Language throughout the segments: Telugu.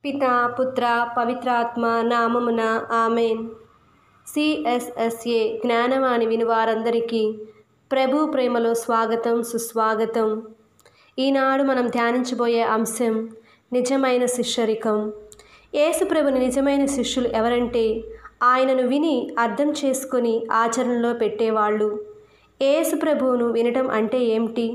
పిత పుత్ర పవిత్రాత్మ నామమున ఆమెన్ సిఎస్ఎస్ఏ జ్ఞానవాణి విని వారందరికీ ప్రభు ప్రేమలో స్వాగతం సుస్వాగతం ఈనాడు మనం ధ్యానించబోయే అంశం నిజమైన శిష్యరికం యేసుప్రభుని నిజమైన శిష్యులు ఎవరంటే ఆయనను విని అర్థం చేసుకొని ఆచరణలో పెట్టేవాళ్ళు యేసుప్రభువును వినటం అంటే ఏమిటి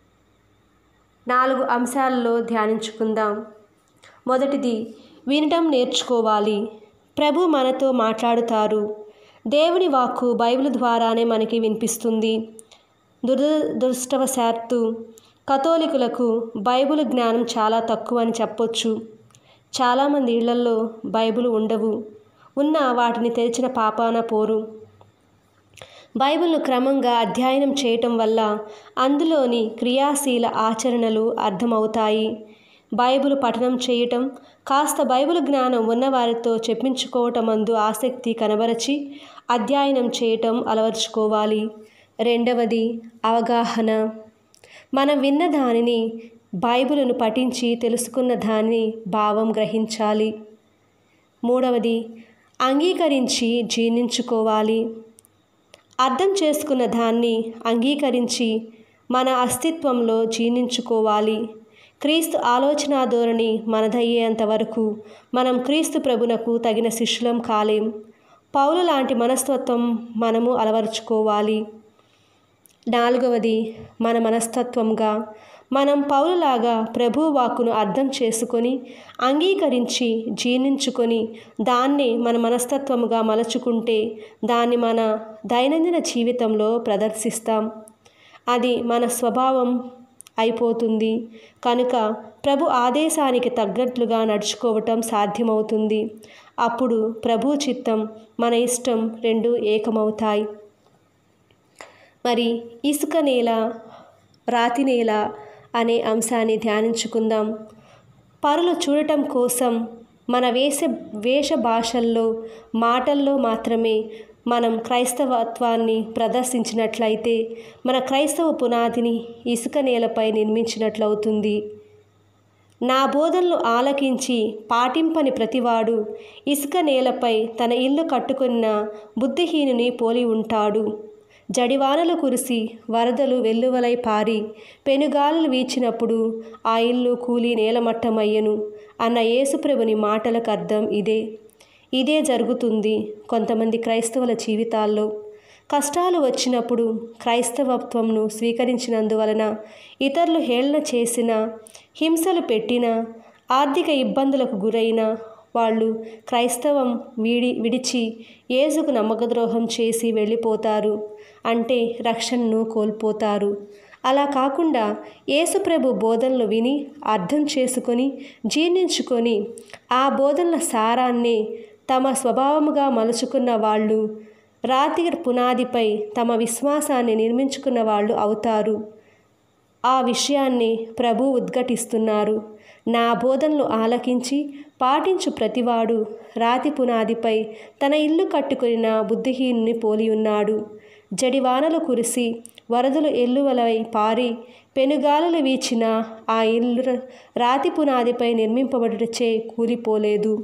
నాలుగు అంశాలలో ధ్యానించుకుందాం మొదటిది వినటం నేర్చుకోవాలి ప్రభు మనతో మాట్లాడుతారు దేవుని వాక్కు బైబిల్ ద్వారానే మనకి వినిపిస్తుంది దురద దురదృష్టవశాత్తు కథోలికులకు బైబిల్ జ్ఞానం చాలా తక్కువ అని చెప్పొచ్చు చాలామంది ఇళ్లల్లో బైబిల్ ఉండవు ఉన్న వాటిని తెరిచిన పాపాన పోరు బైబిల్ను క్రమంగా అధ్యయనం చేయటం వల్ల అందులోని క్రియాశీల ఆచరణలు అర్థమవుతాయి బైబిల్ పఠనం చేయటం కాస్త బైబిల్ జ్ఞానం ఉన్నవారితో చెప్పించుకోవటం అందు ఆసక్తి కనబరచి అధ్యయనం చేయటం అలవర్చుకోవాలి రెండవది అవగాహన మనం విన్న దానిని బైబిలును పఠించి తెలుసుకున్న దాని భావం గ్రహించాలి మూడవది అంగీకరించి జీర్ణించుకోవాలి అర్థం చేసుకున్న దాన్ని అంగీకరించి మన అస్తిత్వంలో జీర్ణించుకోవాలి క్రీస్తు ఆలోచన ధోరణి మనదయ్యేంత వరకు మనం క్రీస్తు ప్రభునకు తగిన శిష్యులం కాలేం పౌలు లాంటి మనస్తత్వం మనము అలవరుచుకోవాలి నాలుగవది మన మనస్తత్వంగా మనం పౌలులాగా ప్రభు వాక్కును అర్థం చేసుకొని అంగీకరించి జీర్ణించుకొని దాన్ని మన మనస్తత్వముగా మలచుకుంటే దాన్ని మన దైనందిన జీవితంలో ప్రదర్శిస్తాం అది మన స్వభావం అయిపోతుంది కనుక ప్రభు ఆదేశానికి తగ్గట్లుగా నడుచుకోవటం సాధ్యమవుతుంది అప్పుడు ప్రభు చిత్తం మన ఇష్టం రెండు ఏకమవుతాయి మరి ఇసుక నేల రాతి నేల అనే అంశాన్ని ధ్యానించుకుందాం పరులు చూడటం కోసం మన వేష వేష భాషల్లో మాటల్లో మాత్రమే మనం క్రైస్తవత్వాన్ని ప్రదర్శించినట్లయితే మన క్రైస్తవ పునాదిని ఇసుక నేలపై నిర్మించినట్లవుతుంది నా బోధనలు ఆలకించి పాటింపని ప్రతివాడు ఇసుక నేలపై తన ఇల్లు కట్టుకున్న బుద్ధిహీనుని పోలి ఉంటాడు జడివానలు కురిసి వరదలు వెల్లువలై పారి పెనుగాలులు వీచినప్పుడు ఆ ఇల్లు కూలి నేలమట్టమయ్యను అన్న యేసుప్రభుని మాటలకు అర్థం ఇదే ఇదే జరుగుతుంది కొంతమంది క్రైస్తవుల జీవితాల్లో కష్టాలు వచ్చినప్పుడు క్రైస్తవత్వంను స్వీకరించినందువలన ఇతరులు హేళన చేసిన హింసలు పెట్టిన ఆర్థిక ఇబ్బందులకు గురైన వాళ్ళు క్రైస్తవం వీడి విడిచి ఏసుకు నమ్మకద్రోహం చేసి వెళ్ళిపోతారు అంటే రక్షణను కోల్పోతారు అలా కాకుండా యేసుప్రభు బోధనలు విని అర్థం చేసుకొని జీర్ణించుకొని ఆ బోధనల సారాన్ని తమ స్వభావముగా మలుచుకున్న వాళ్ళు రాతి పునాదిపై తమ విశ్వాసాన్ని నిర్మించుకున్న వాళ్ళు అవుతారు ఆ విషయాన్ని ప్రభు ఉద్ఘటిస్తున్నారు నా బోధనలు ఆలకించి పాటించు ప్రతివాడు రాతి పునాదిపై తన ఇల్లు కట్టుకున్న బుద్ధిహీనుని పోలి ఉన్నాడు జడివానలు కురిసి వరదలు ఎల్లువలై పారి పెనుగాలులు వీచిన ఆ ఇల్లు రాతి పునాదిపై నిర్మింపబడుటచే కూలిపోలేదు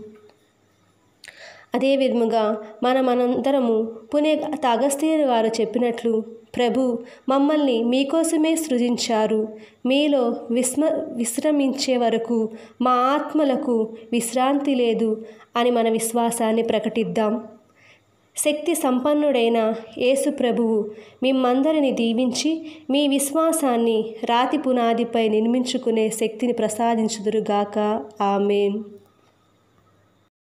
అదే విధముగా మనమనందరము పునే అగస్త్యుని వారు చెప్పినట్లు ప్రభు మమ్మల్ని మీకోసమే సృజించారు మీలో విస్మ విశ్రమించే వరకు మా ఆత్మలకు విశ్రాంతి లేదు అని మన విశ్వాసాన్ని ప్రకటిద్దాం శక్తి సంపన్నుడైన యేసు ప్రభువు మిమ్మందరిని దీవించి మీ విశ్వాసాన్ని రాతి పునాదిపై నిర్మించుకునే శక్తిని ప్రసాదించుదురుగాక ఆమెన్